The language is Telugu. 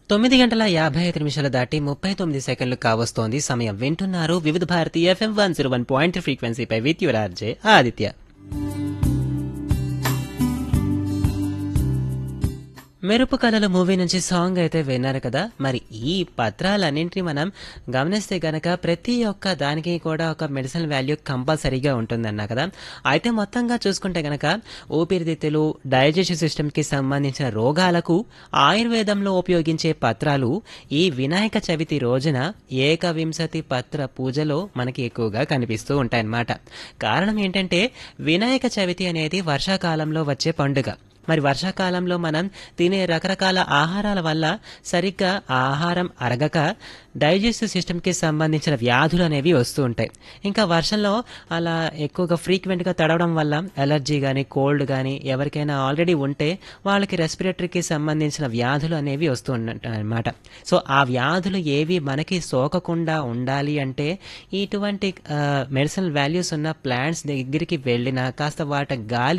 తొమ్మిది గంటల యాభై ఐదు నిమిషాలు దాటి ముప్పై తొమ్మిది సెకండ్లు కావస్తోంది సమయం వింటున్నారు Vividh Bharati FM one zero one point ఫ్రీక్వెన్సీపై విత్ యువర్ ఆర్జే ఆదిత్య మెరుపు కళలు మూవీ నుంచి సాంగ్ అయితే విన్నారు కదా మరి ఈ పత్రాలన్నింటినీ మనం గమనిస్తే గనక ప్రతి ఒక్క దానికి కూడా ఒక మెడిసిన్ వాల్యూ కంపల్సరీగా ఉంటుందన్నా కదా అయితే మొత్తంగా చూసుకుంటే గనక ఊపిరితిత్తులు డైజెషన్ సిస్టమ్కి సంబంధించిన రోగాలకు ఆయుర్వేదంలో ఉపయోగించే పత్రాలు ఈ వినాయక చవితి రోజున ఏకవింశతి పత్ర పూజలో మనకి ఎక్కువగా కనిపిస్తూ ఉంటాయన్నమాట కారణం ఏంటంటే వినాయక చవితి అనేది వర్షాకాలంలో వచ్చే పండుగ మరి వర్షాకాలంలో మనం తినే రకరకాల ఆహారాల వల్ల సరిగ్గా ఆ ఆహారం అరగక డైజెస్టివ్ సిస్టమ్కి సంబంధించిన వ్యాధులు అనేవి వస్తూ ఉంటాయి ఇంకా వర్షంలో అలా ఎక్కువగా ఫ్రీక్వెంట్గా తడవడం వల్ల ఎలర్జీ కానీ కోల్డ్ కానీ ఎవరికైనా ఆల్రెడీ ఉంటే వాళ్ళకి రెస్పిరేటరీకి సంబంధించిన వ్యాధులు అనేవి వస్తూ ఉంటాయి అన్నమాట సో ఆ వ్యాధులు ఏవి మనకి సోకకుండా ఉండాలి అంటే ఇటువంటి మెడిసినల్ వాల్యూస్ ఉన్న ప్లాంట్స్ దగ్గరికి వెళ్ళినా కాస్త వాటి గాలి